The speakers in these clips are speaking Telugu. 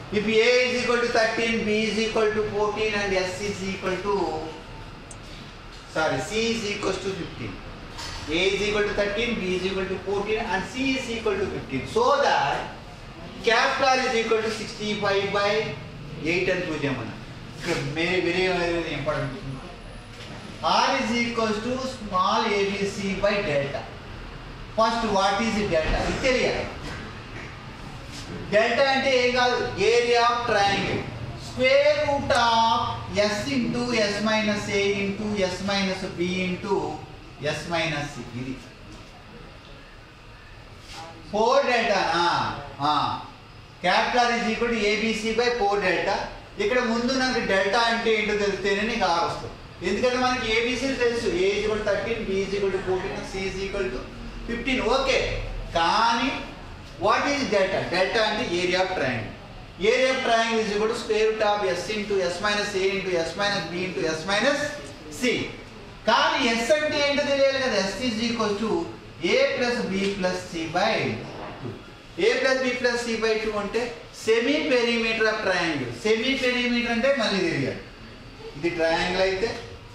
If A is equal to 13, B is equal to 14 and S is equal to, sorry, C is equal to 15. A is equal to 13, B is equal to 14 and C is equal to 15. So that capital R is equal to 65 by 8 and 2 చేయమన్నా ఇక్కడ very very very important R is equals to small abc by delta. First what is delta? ఇది తెలియాలి డెల్టా అంటే ఏం కాదు area of triangle square root of S into S minus A into S minus B into S minus C ఇది ఫోర్ డెల్టానా capital is equal to ABC by four delta ఇక్కడ ముందు నాకు డెల్టా అంటే ఏంటో తెలిస్తేనే నీకు ఆర్ వస్తుంది ఎందుకంటే మనకి ఏబిసి తెలుసు A equal thirteen B equal to fourteen C equal to fifteen okay కానీ వాట్ ఈజ్ డెల్టా డెల్టా అంటే area of triangle area of triangle is equal to square root of S into S minus A into S minus B into S minus C కానీ ఎస్ అంటే ఏంటో తెలియాలి కదా S is equal to A plus B plus C by two A plus B plus C by two అంటే semi perimeter of triangle semi perimeter అంటే మళ్ళీ తెలియాలి ఇది ట్రయాంగిల్ అయితే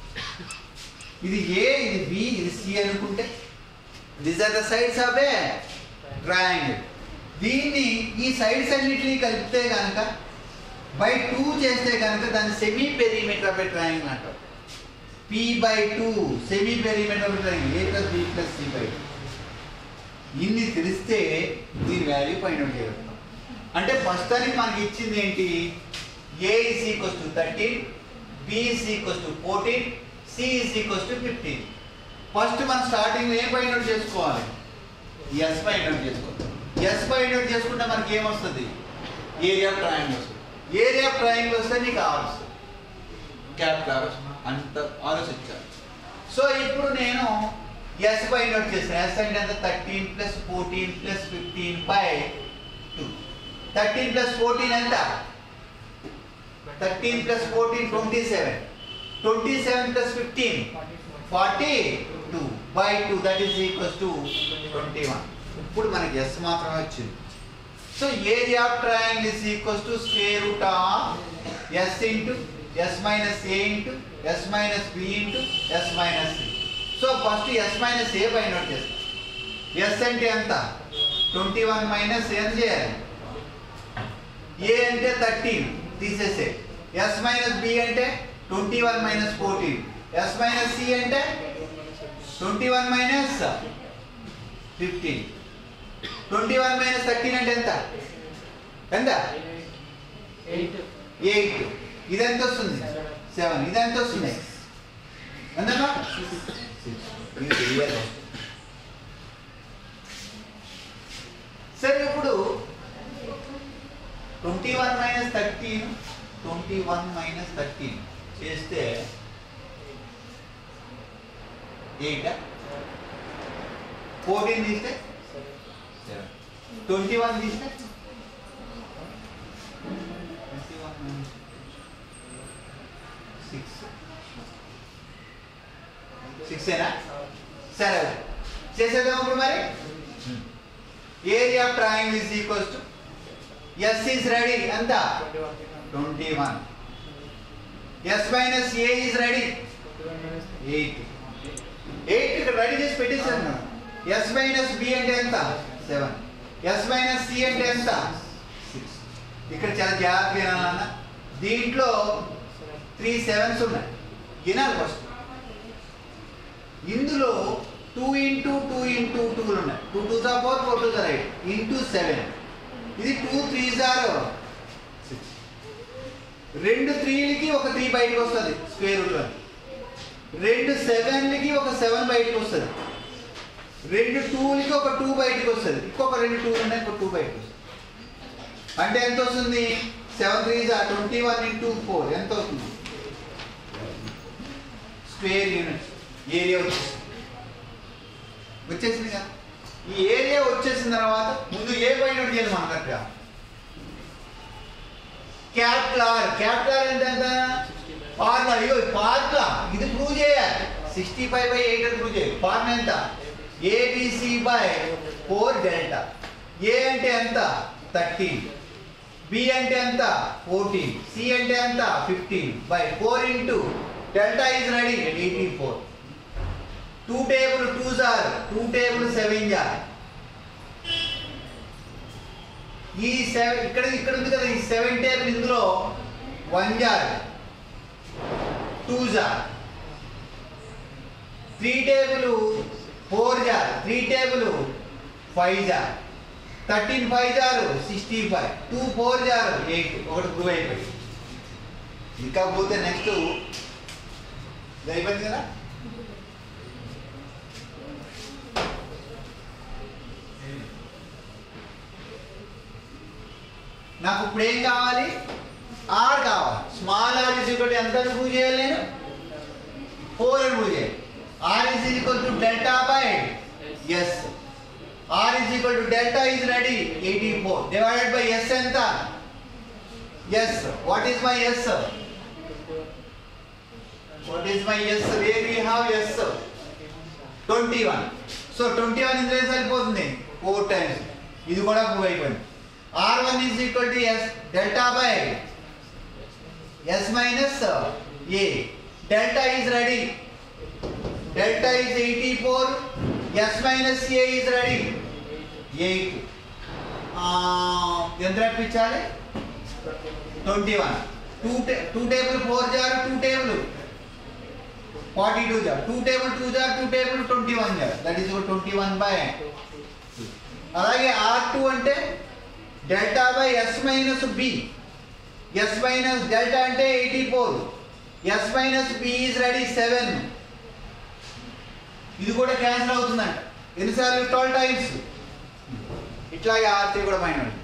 ఇది ఏ ఇది బి ఇది సి అనుకుంటే these are the sides of a triangle దీన్ని ఈ సైడ్స్ అన్నిటిని కలిపితే కనుక బై టూ చేస్తే కనుక దాన్ని semi perimeter of a triangle అంటారు P by two semi perimeter of triangle A plus B plus C by ఇన్ని తెలిస్తే దీని వాల్యూ ఫైండ్ అవుట్ చేయగలుగుతాం అంటే ప్రస్తుతానికి మనకి ఇచ్చింది ఏంటి A is equals to thirteen B is equals to fourteen C is equals to fifteen first మనం స్టార్టింగ్ ఏం ఫైండ్ అవుట్ చేసుకోవాలి ఎస్ ఫైండ్ అవుట్ చేసుకోవాలి ఎస్ ఫైండ్ అవుట్ చేసుకుంటే మనకి ఏమొస్తుంది ఏరియా ఆఫ్ ట్రయాంగిల్ వస్తుంది ఏరియా ఆఫ్ ట్రయాంగిల్ వస్తే నీకు ఆర్ వస్తుంది క్యాపిటల్ అంత ఆలోచించాలి సో ఇప్పుడు నేను ఎస్ బై నోట్ చేస్తాను ఎస్ అంటే ఎంత thirteen plus fourteen plus fifteen by two thirteen plus fourteen ఎంత thirteen plus fourteen twenty seven twenty seven plus fifteen forty two by two that is equals to twenty one ఇప్పుడు మనకి ఎస్ మాత్రమే వచ్చింది so area of triangle is equals to square root of S into S minus A into S minus B into S minus C so first S minus A by note చేస్తాం ఎస్ అంటే ఎంత ట్వంటీ వన్ మైనస్ ఎంత చేయాలి ఏ అంటే థర్టీన్ తీసేసే ఎస్ మైనస్ బి అంటే twenty one minus fourteen S minus C అంటే twenty one minus fifteen twenty one minus thirteen అంటే ఎంత ఎంత ఎయిట్ ఇది ఎంత వస్తుంది సెవెన్ ఇది ఎంత వస్తుంది ఎంతమ్మా ఇది తెలియాలి. సరే ఇప్పుడు twenty one minus thirteen twenty one minus thirteen చేస్తే ఎయిట్ ఫోర్టీన్ తీస్తే సెవెన్ ట్వంటీ వన్ తీస్తే ట్వంటీ వన్ మైనస్ సిక్స్ సిక్సేనా సరే చేసేద్దాం ఇప్పుడు మరి area of triangle is equals to S is ready ఎంత twenty one S minus A is ready eight eight ఇక్కడ రెడీ చేసి పెట్టేసాను ఎస్ మైనస్ బి అంటే ఎంత సెవెన్ ఎస్ మైనస్ సి అంటే ఎంత సిక్స్ ఇక్కడ చాలా జాగ్రత్తగా వినాలన్న దీంట్లో త్రీ సెవెన్స్ ఉన్నాయి వినాలి ఫస్ట్ ఇందులో టూ ఇంటూ టూ ఇంటూ టూలు ఉన్నాయి టూ టూ జా ఫోర్ ఫోర్ టూ జా ఎయిట్ ఇంటూ సెవెన్ ఇది టూ త్రీ జార్ సిక్స్ రెండు త్రీలకి ఒక త్రీ బయటకు వస్తుంది స్క్వేర్ రూట్లో రెండు సెవెన్లకి ఒక సెవెన్ బయటకు వస్తుంది రెండు టూలకి ఒక టూ బయటకు వస్తుంది ఇంకొక రెండు టూ ఉన్నాయి ఇంకొక టూ బయటకు వస్తుంది అంటే ఎంత వస్తుంది సెవెన్ త్రీ జా ట్వంటీ వన్ ఇంటూ ఫోర్ ఎంత అవుతుంది స్క్వేర్ యూనిట్స్ ఏరియా వచ్చేసింది వచ్చేసింది కదా ఈ ఏరియా వచ్చేసిన తర్వాత ముందు ఏ బై నోట్ చేయాలి మనం కరెక్ట్గా క్యాప్లార్ క్యాప్లార్ ఎంత ఎంత ఫార్ములా అయ్యో ఫార్ములా ఇది ప్రూవ్ చేయాలి సిక్స్టీ ఫైవ్ బై ఎయిట్ అని ప్రూవ్ చేయాలి ఫార్ములా ఎంత ABC by four delta A అంటే ఎంత థర్టీన్ బి అంటే ఎంత ఫోర్టీన్ సి అంటే ఎంత fifteen by four into delta is ready eighty four two table two జార్ టూ టేబుల్ సెవెన్ జార్ ఈ సెవెన్ ఇక్కడ ఇక్కడ ఉంది కదా ఈ సెవెన్ టేబుల్ ఇందులో వన్ జార్ టూ జార్ త్రీ టేబుల్ ఫోర్ జార్ త్రీ టేబుల్ ఫైవ్ జార్ థర్టీన్ ఫైవ్ జారు సిక్స్టీ ఫైవ్ టూ ఫోర్ జారు ఎయిట్ ఒకటి ప్రూవ్ అయిపోయింది ఇంకా పోతే నెక్స్ట్ ఇది అయిపోయింది కదా నాకు ఇప్పుడు ఏం కావాలి ఆర్ కావాలి స్మాల్ ఆర్ ఇస్ ఈక్వల్ ఎంత ప్రూవ్ చేయాలి నేను ఫోర్ అని ప్రూవ్ చేయాలి R is equal to delta by S R is equal to delta is ready eighty four divided by S ఎంత S what is my S what is my S where we have S twenty one so twenty one ఇందులో సరిపోతుంది ఫోర్ టైమ్స్ ఇది కూడా ప్రూవ్ అయిపోయింది R one is equal to S delta by S minus A delta is ready delta is eighty four S minus A is ready eight ఎంత రప్పించాలి twenty one two two table four జార్ టూ టేబుల్ ఫార్టీ టూ జార్ టూ టేబుల్ టూ జార్ టూ టేబుల్ ట్వంటీ వన్ జార్ that is twenty one by అలాగే ఆర్ టూ అంటే delta by S minus B S minus delta అంటే eighty four S minus B is ready seven ఇది కూడా క్యాన్సిల్ అవుతుందంట ఎన్నిసార్లు ట్వెల్వ్ టైమ్స్ ఇట్లాగే ఆర్ త్రీ కూడా మైనస్